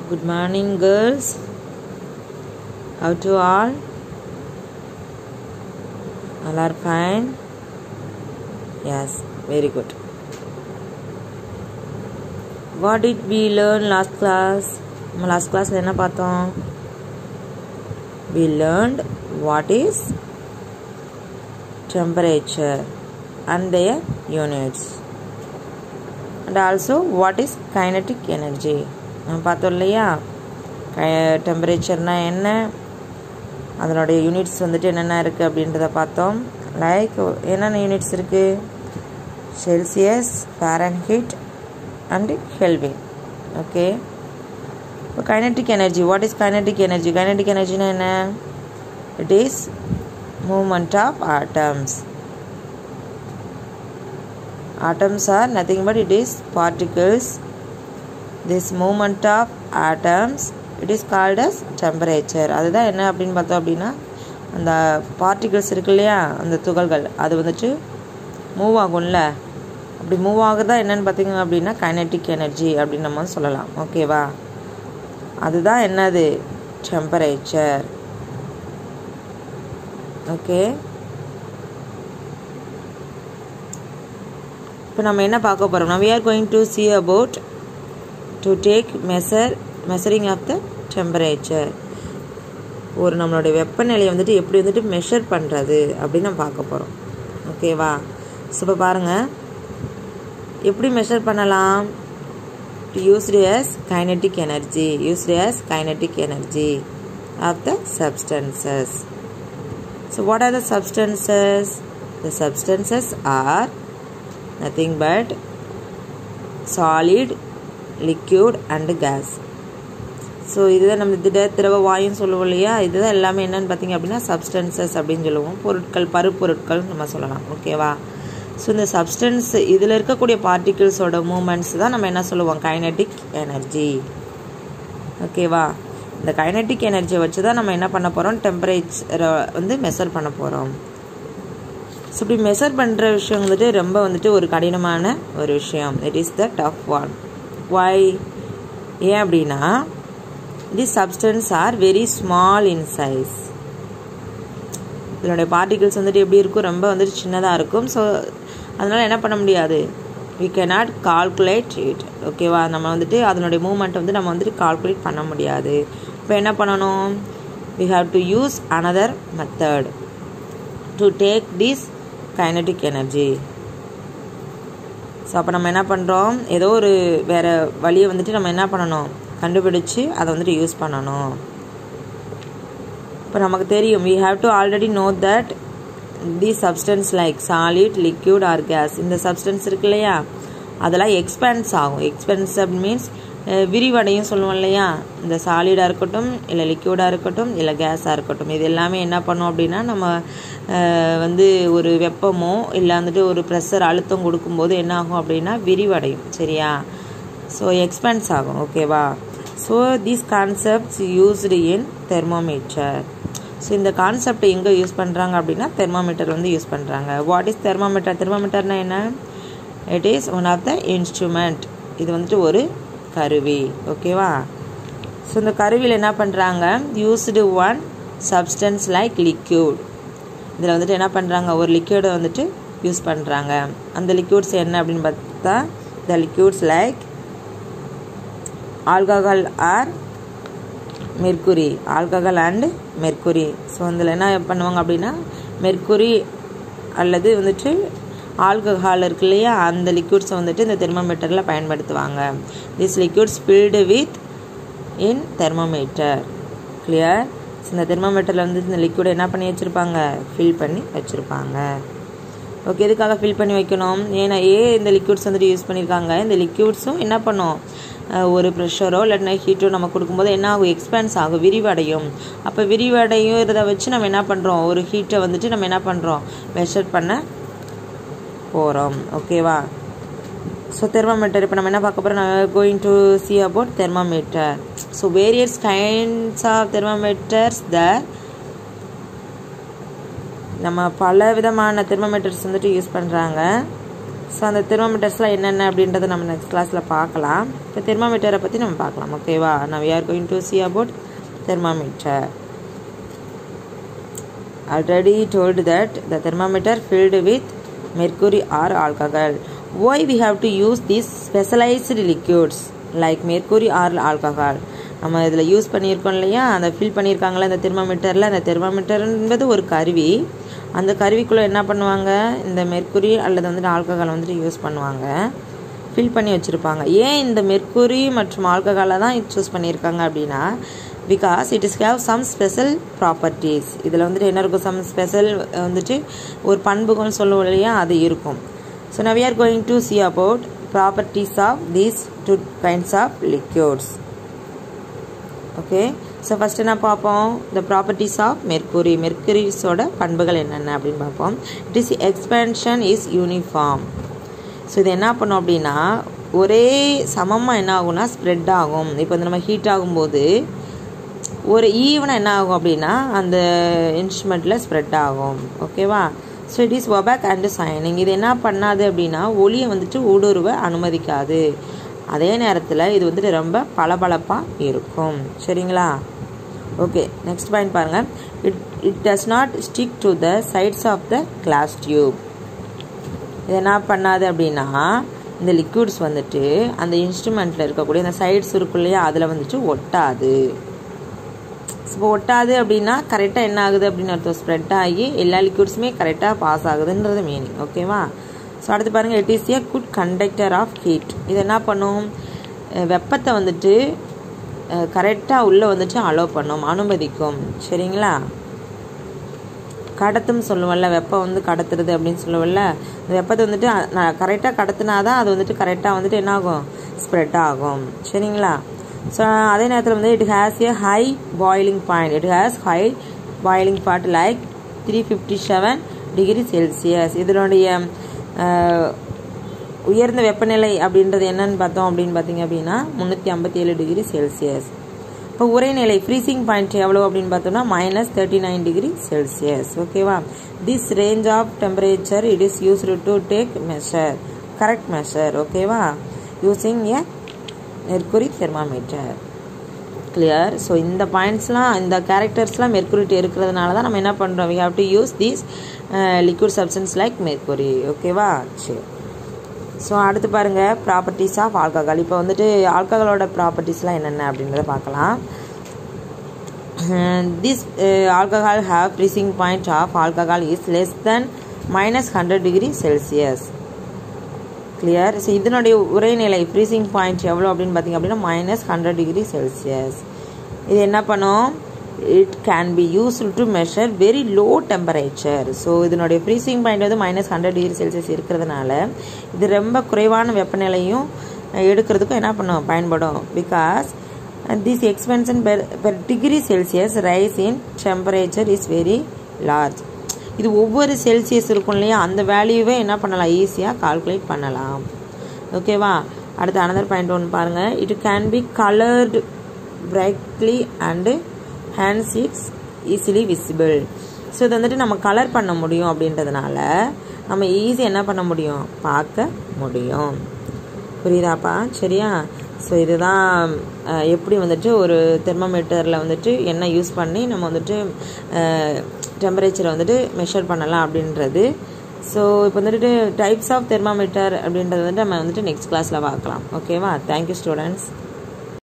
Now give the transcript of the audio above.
Good morning, girls. How to all? All are fine? Yes, very good. What did we learn last class? நம்ம last கிளாஸில் என்ன பார்த்தோம் we learned what is temperature and their units and also what is kinetic energy நம்ம பார்த்தோம் இல்லையா டெம்பரேச்சர்னா என்ன அதனுடைய units வந்துட்டு என்னென்ன இருக்குது அப்படின்றத பார்த்தோம் லைக் என்னென்ன யூனிட்ஸ் இருக்குது Celsius Fahrenheit and Kelvin okay இப்போ kinetic energy what is kinetic energy kinetic எனர்ஜினா என்ன it is moment of atoms atoms are nothing but it is particles this movement of atoms it is called as temperature அதுதான் என்ன அப்படின்னு பார்த்தோம் அப்படின்னா அந்த particles இருக்கு இல்லையா அந்த துகள்கள் அது வந்துட்டு மூவ் ஆகும்ல அப்படி மூவ் ஆகுறதா என்னன்னு பார்த்தீங்க அப்படின்னா கைனட்டிக் எனர்ஜி அப்படின்னு நம்ம சொல்லலாம் ஓகேவா அதுதான் என்னது டெம்பரேச்சர் ஓகே இப்போ நம்ம என்ன பார்க்க போகிறோம்னா we are going to see about to take measure measuring of the temperature ஒரு நம்மளுடைய வெப்பநிலையை வந்துட்டு எப்படி வந்துட்டு மெஷர் பண்ணுறது அப்படின்னு நம்ம பார்க்க போகிறோம் ஓகேவா ஸோ இப்போ பாருங்கள் எப்படி மெஷர் பண்ணலாம் used as kinetic energy used as kinetic energy of the substances so what are the substances the substances are nothing but solid liquid and gas so இதுதான் நம்ம திட திரவ வாயுன்னு சொல்லுவோம் இல்லையா இதுதான் எல்லாமே என்னன்னு பார்த்தீங்க அப்படின்னா சப்ஸ்டன்சஸ் அப்படின்னு சொல்லுவோம் பொருட்கள் பருப்பொருட்கள் நம்ம சொல்லலாம் ஓகேவா ஸோ இந்த சப்ஸ்டன்ஸ் இதில் இருக்கக்கூடிய பார்ட்டிகிள்ஸோட மூமெண்ட்ஸ் தான் நம்ம என்ன சொல்லுவோம் கைனட்டிக் எனர்ஜி ஓகேவா இந்த கைனட்டிக் எனர்ஜியை வச்சு தான் நம்ம என்ன பண்ண போகிறோம் டெம்பரேச்சரை வந்து மெஷர் பண்ண போகிறோம் ஸோ இப்படி மெஷர் பண்ணுற விஷயம் வந்துட்டு ரொம்ப வந்துட்டு ஒரு கடினமான ஒரு விஷயம் it is the tough one why ஏன் அப்படின்னா the substance are very small in size இதனுடைய பார்ட்டிகிள்ஸ் வந்துட்டு எப்படி இருக்கும் ரொம்ப வந்துட்டு சின்னதாக இருக்கும் ஸோ அதனால் என்ன பண்ண முடியாது வி கேனாட் கால்குலேட் இட் ஓகேவா நம்ம வந்துட்டு அதனுடைய மூமெண்ட்டை வந்து நம்ம வந்துட்டு கால்குலேட் பண்ண முடியாது இப்போ என்ன பண்ணணும் we have to use another method to take this kinetic energy so அப்போ நம்ம என்ன பண்ணுறோம் ஏதோ ஒரு வேறு வழியை வந்துட்டு நம்ம என்ன பண்ணணும் கண்டுபிடிச்சு அதை வந்துட்டு யூஸ் பண்ணணும் இப்போ நமக்கு தெரியும் we have to already know that the substance like solid liquid or gas இந்த சப்ஸ்டன்ஸ் இருக்கு இல்லையா அதெல்லாம் எக்ஸ்பேன்ஸ் ஆகும் எக்ஸ்பென்ஸ் மீன்ஸ் விரிவடையும் சொல்லுவோம் இல்லையா இந்த சாலிடாக இருக்கட்டும் இல்லை லிக்யூடாக இருக்கட்டும் இல்லை கேஸாக இருக்கட்டும் இது எல்லாமே என்ன பண்ணும் அப்படின்னா நம்ம வந்து ஒரு வெப்பமோ இல்லை வந்துட்டு ஒரு ப்ரெஷர் அழுத்தம் கொடுக்கும்போது என்ன ஆகும் அப்படின்னா விரிவடையும் சரியா ஸோ எக்ஸ்பென்ஸ் ஆகும் ஓகேவா so these concepts used in thermometer so இந்த கான்செப்ட் எங்கே யூஸ் பண்ணுறாங்க அப்படின்னா தெர்மோமீட்டர் வந்து யூஸ் பண்ணுறாங்க வாட் இஸ் தெர்மோமீட்டர் தெர்மோமீட்டர்னா என்ன it is one of the instrument இது வந்துட்டு ஒரு கருவி ஓகேவா ஸோ இந்த கருவியில் என்ன பண்ணுறாங்க used one substance like liquid இதில் வந்துட்டு என்ன பண்ணுறாங்க ஒரு லிக்யூடை வந்துட்டு யூஸ் பண்ணுறாங்க அந்த லிக்யூட்ஸ் என்ன அப்படின்னு பார்த்தா the liquids like alcohol or mercury alcohol and mercury so அதில் என்ன பண்ணுவாங்க அப்படின்னா மெர்க்குரி அல்லது வந்துட்டு ஆல்கஹால் இருக்கு இல்லையா அந்த லிக்யூட்ஸை வந்துட்டு இந்த தெர்மோமீட்டரில் பயன்படுத்துவாங்க this liquids filled with in thermometer clear இந்த தெர்மோமீட்டரில் வந்து இந்த லிக்யூடை என்ன பண்ணி வச்சுருப்பாங்க ஃபில் பண்ணி வச்சுருப்பாங்க ஓகே எதுக்காக ஃபில் பண்ணி வைக்கணும் ஏன்னா ஏன் இந்த லிக்யூட்ஸ் வந்துட்டு யூஸ் பண்ணியிருக்காங்க இந்த லிக்யூட்ஸும் என்ன பண்ணும் ஒரு ப்ரெஷரோ இல்லைன்னா ஹீட்டோ நம்ம கொடுக்கும்போது என்ன ஆகும் எக்ஸ்பேன்ஸ் ஆகும் விரிவடையும் அப்போ விரிவடையுறத வச்சு நம்ம என்ன பண்ணுறோம் ஒரு ஹீட்டை வந்துட்டு நம்ம என்ன பண்ணுறோம் மெஷர் பண்ண போகிறோம் ஓகேவா ஸோ தெர்மோமீட்டர் இப்போ நம்ம என்ன பார்க்க போகிறோம் going to see about thermometer so various kinds of thermometers the நம்ம பல விதமான தெர்மோமீட்டர்ஸ் வந்துட்டு யூஸ் பண்ணுறாங்க ஸோ அந்த தெர்மாமீட்டர்ஸ்லாம் என்னென்ன அப்படின்றத நம்ம நெக்ஸ்ட் கிளாஸில் பார்க்கலாம் இப்போ தெர்மாமீட்டரை பற்றி நம்ம பார்க்கலாம் ஓகேவா நான் we are going to see about thermometer already told that the thermometer filled with mercury or alcohol why we have to use these specialized liquids like mercury or alcohol நம்ம இதில் யூஸ் பண்ணியிருக்கோம் இல்லையா அந்த ஃபில் பண்ணியிருக்காங்களா இந்த தெர்மாமீட்டரில் அந்த thermometer என்பது ஒரு கருவி அந்த கருவிக்குள்ளே என்ன பண்ணுவாங்க இந்த மெர்க்குரி அல்லது வந்துட்டு ஆல்கஹால் வந்துட்டு யூஸ் பண்ணுவாங்க ஃபில் பண்ணி வச்சுருப்பாங்க ஏன் இந்த மெர்க்குரி மற்றும் ஆல்கஹாலை தான் சூஸ் பண்ணியிருக்காங்க அப்படின்னா because it is have some special properties இதில் வந்துட்டு என்ன இருக்கும் சம் ஸ்பெஷல் வந்துட்டு ஒரு பண்புகள்னு சொல்லுவோம் இல்லையா அது இருக்கும் so now are going to see about properties of these two kinds of liquids okay so first என்ன பார்ப்போம் த ப்ராப்பர்ட்டிஸ் ஆஃப் மெர்க்குரி மெர்க்குரிஸோட பண்புகள் என்னென்ன அப்படின்னு பார்ப்போம் it is expansion is uniform so இது என்ன பண்ணும் அப்படின்னா ஒரே சமமாக என்ன ஆகும்னா ஸ்ப்ரெட் ஆகும் இப்போ வந்து நம்ம ஹீட் ஆகும்போது ஒரு ஈவனாக என்ன ஆகும் அப்படின்னா அந்த இன்ஸ்ட்ருமெண்ட்டில் ஸ்ப்ரெட் ஆகும் ஓகேவா so it is opaque and shining இது என்ன பண்ணாது அப்படின்னா ஒளியை வந்துட்டு ஊடுருவ அனுமதிக்காது அதே நேரத்தில் இது வந்துட்டு ரொம்ப பளபளப்பாக இருக்கும் சரிங்களா ஓகே நெக்ஸ்ட் பாயிண்ட் பாருங்கள் it it does not stick to the sides of the glass tube இது என்ன பண்ணாது அப்படின்னா இந்த லிக்விட்ஸ் வந்துட்டு அந்த இன்ஸ்ட்ருமெண்ட்டில் இருக்கக்கூடிய அந்த சைட்ஸ் இருக்கும் இல்லையா அதில் வந்துட்டு ஒட்டாது இப்போ ஒட்டாது அப்படின்னா கரெக்டாக என்ன ஆகுது அப்படின்னு அர்த்தம் ஸ்ப்ரெட் ஆகி எல்லா லிக்விட்ஸுமே கரெக்டாக பாஸ் ஆகுதுன்றது மீனிங் ஓகேவா ஸோ அடுத்து பாருங்கள் it is a good conductor of heat இது என்ன பண்ணும் வெப்பத்தை வந்துட்டு கரெக்டாக உள்ளே வந்துட்டு அலோவ் பண்ணும் அனுமதிக்கும் சரிங்களா கடத்தும் சொல்லுவோம்ல வெப்பம் வந்து கடத்துறது அப்படின்னு சொல்லுவோம்ல இந்த வெப்பத்தை வந்துட்டு நான் கரெக்டாக கடத்தினா தான் அது வந்துட்டு கரெக்டாக வந்துட்டு என்ன ஆகும் ஸ்ப்ரெட் ஆகும் சரிங்களா ஸோ அதே நேரத்தில் வந்து it has a high boiling point it has high boiling point like three fifty seven degree Celsius இதனுடைய உயர்ந்த வெப்பநிலை அப்படின்றது என்னன்னு பார்த்தோம் அப்படின்னு பார்த்தீங்க அப்படின்னா முந்நூற்றி ஐம்பத்தி ஏழு டிகிரி செல்சியஸ் இப்போ உரைநிலை ஃப்ரீசிங் பாயிண்ட் எவ்வளோ அப்படின்னு பார்த்தோம்னா minus thirty nine degree Celsius ஓகேவா this range of temperature it is used to take measure correct measure ஓகேவா using a mercury thermometer clear so இந்த பாயிண்ட்ஸ்லாம் இந்த கேரக்டர்ஸ்லாம் மெர்க்குரிட்டி இருக்கிறதுனால தான் நம்ம என்ன பண்ணுறோம் we have to use these liquid substance like mercury ஓகேவா சரி ஸோ அடுத்து பாருங்கள் ப்ராப்பர்ட்டிஸ் ஆஃப் ஆல்கஹால் இப்போ வந்துட்டு ஆல்கஹாலோட ப்ராப்பர்ட்டிஸ்லாம் என்னென்ன அப்படின்றத பார்க்கலாம் this alcohol have freezing point of alcohol is less than minus hundred degree Celsius clear so இதனுடைய உரைநிலை ஃப்ரீசிங் பாயிண்ட் எவ்வளோ அப்படின்னு பார்த்தீங்க அப்படின்னா மைனஸ் ஹண்ட்ரட் டிகிரி செல்சியஸ் இது என்ன பண்ணும் it can be useful to measure very low temperature so இதனுடைய ஃப்ரீசிங் பாயிண்ட் வந்து மைனஸ் ஹண்ட்ரட் டிகிரி செல்சியஸ் இருக்கிறதுனால இது ரொம்ப குறைவான வெப்பநிலையும் எடுக்கிறதுக்கும் என்ன பண்ணும் பயன்படும் because this expansion per per degree Celsius rise in temperature is very large இது ஒவ்வொரு செல்சியஸ் இருக்கும் இல்லையா அந்த வேல்யூவே என்ன பண்ணலாம் ஈஸியாக கால்குலேட் பண்ணலாம் ஓகேவா அடுத்து அனதர் பாயிண்ட் ஒன்று பாருங்கள் it can be coloured brightly and hence it's easily visible so இதை வந்துட்டு நம்ம கலர் பண்ண முடியும் அப்படின்றதுனால நம்ம ஈஸி என்ன பண்ண முடியும் பார்க்க முடியும் புரியுதாப்பா சரியா ஸோ இதுதான் எப்படி வந்துட்டு ஒரு தெர்மோமீட்டரில் வந்துட்டு என்ன யூஸ் பண்ணி நம்ம வந்துட்டு டெம்பரேச்சரை வந்துட்டு மெஷர் பண்ணலாம் அப்படின்றது ஸோ இப்போ வந்துட்டு டைப்ஸ் ஆஃப் தெர்மாமீட்டர் அப்படின்றது வந்துட்டு நம்ம வந்துட்டு நெக்ஸ்ட் கிளாஸில் பார்க்கலாம் ஓகேவா தேங்க்யூ ஸ்டூடெண்ட்ஸ்